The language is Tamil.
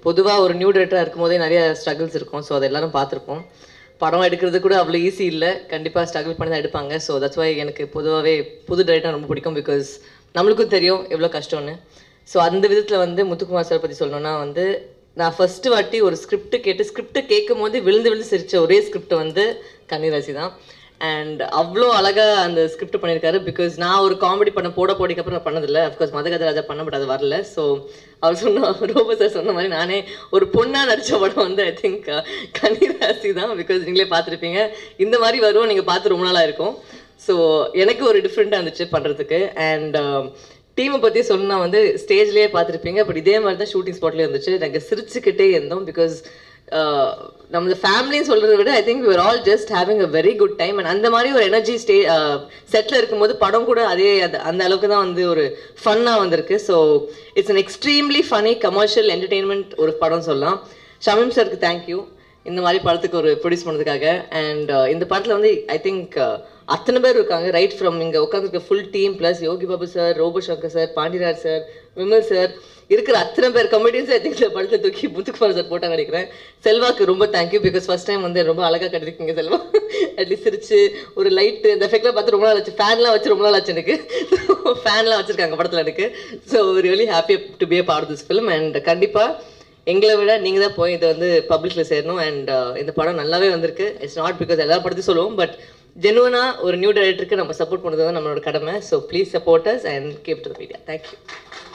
பொதுவாக ஒரு நியூ டேரக்டராக இருக்கும் போதே நிறைய ஸ்ட்ரகிள்ஸ் இருக்கும் ஸோ அதை எல்லாரும் பார்த்துருப்போம் படம் எடுக்கிறது கூட அவ்வளோ ஈஸி இல்லை கண்டிப்பாக ஸ்ட்ரகிள் பண்ணி தான் எடுப்பாங்க ஸோ தட்ஸ் வை எனக்கு பொதுவாகவே புது டேரக்டர் ரொம்ப பிடிக்கும் பிகாஸ் நம்மளுக்கும் தெரியும் எவ்வளோ கஷ்டம்னு ஸோ அந்த விதத்தில் வந்து முத்துக்குமார் சார் பற்றி சொல்லணும்னா வந்து நான் ஃபஸ்ட்டு வாட்டி ஒரு ஸ்கிரிப்ட் கேட்டு ஸ்கிரிப்ட் கேட்கும் போது விழுந்து விழுந்து சிரிச்ச ஒரே ஸ்கிரிப்ட் வந்து கன்னிராசி தான் அண்ட் அவ்வளோ அழகாக அந்த ஸ்கிரிப்ட் பண்ணியிருக்காரு பிகாஸ் நான் ஒரு காமெடி பண்ண போட போடிக்கு அப்புறம் நான் பண்ணதில்லை அஃப்கோர்ஸ் மதகத ராஜா பண்ண பட் அது வரல ஸோ அவர் சொன்ன ரோபோ சார் சொன்ன மாதிரி நானே ஒரு பொண்ணாக நடித்த படம் வந்து ஐ திங்க் கன்னிராசி தான் பிகாஸ் நீங்களே பார்த்துருப்பீங்க இந்த மாதிரி வரும் நீங்கள் பார்த்து ரொம்ப நாளாக இருக்கும் ஸோ எனக்கு ஒரு டிஃப்ரெண்ட்டாக இருந்துச்சு பண்ணுறதுக்கு அண்ட் டீமை பற்றி சொன்னா வந்து ஸ்டேஜ்லேயே பார்த்துருப்பீங்க பட் இதே மாதிரி தான் ஷூட்டிங் ஸ்பாட்லேயே இருந்துச்சு நாங்கள் சிரிச்சுக்கிட்டே இருந்தோம் பிகாஸ் நம்ம ஃபேமிலின்னு சொல்கிறத விட I think you're all just having a very good time and அந்த மாதிரி ஒரு எனர்ஜி ஸ்டே செட்டில் இருக்கும்போது படம் கூட அதே அது அந்த அளவுக்கு தான் வந்து ஒரு ஃபன்னாக வந்திருக்கு so it's an extremely funny commercial entertainment ஒரு படம் சொல்லலாம் ஷமீம் சாருக்கு தேங்க்யூ இந்த மாதிரி படத்துக்கு ஒரு ப்ரொடியூஸ் பண்ணதுக்காக அண்ட் இந்த படத்தில் வந்து ஐ திங்க் அத்தனை பேர் இருக்காங்க ரைட் ஃப்ரம் இங்கே உட்காந்துருக்க full team plus Yogi Babu sir Robo Shankar sir Pandiraj sir Vimal sir இருக்கிற அத்தனை பேர் கமெடியன்ஸ் ஐ திங்க் இந்த படத்தை தூக்கி முத்துக்குமார் சார் போட்டாங்க நினைக்கிறேன் செல்வாக்கு ரொம்ப தேங்க்யூ பிகாஸ் ஃபர்ஸ்ட் டைம் வந்து ரொம்ப அழகாக கட்டிருக்கீங்க செல்வா அட்லீஸ்ட் சிரிச்சு ஒரு லைட்டு இந்த எஃபெக்ட்லாம் பார்த்து ரொம்ப நாள் ஆச்சு ஃபேன்லாம் வச்சு ரொம்ப நாள் ஆச்சு எனக்கு ஃபேன்லாம் வச்சுருக்காங்க படத்தில் எனக்கு so really happy to be a part this film and கண்டிப்பாக எங்களை விட நீங்கள் தான் போய் இதை வந்து பப்ளிக்கில் சேரணும் அண்ட் இந்த படம் நல்லாவே வந்திருக்கு இட்ஸ் நாட் பிகாஸ் எல்லா படத்தையும் சொல்லுவோம் பட் ஜெனுவனாக ஒரு நியூ டைரக்டருக்கு நம்ம சப்போர்ட் பண்ணுறது தான் நம்மளோட கடமை so please support us and keep to media thank you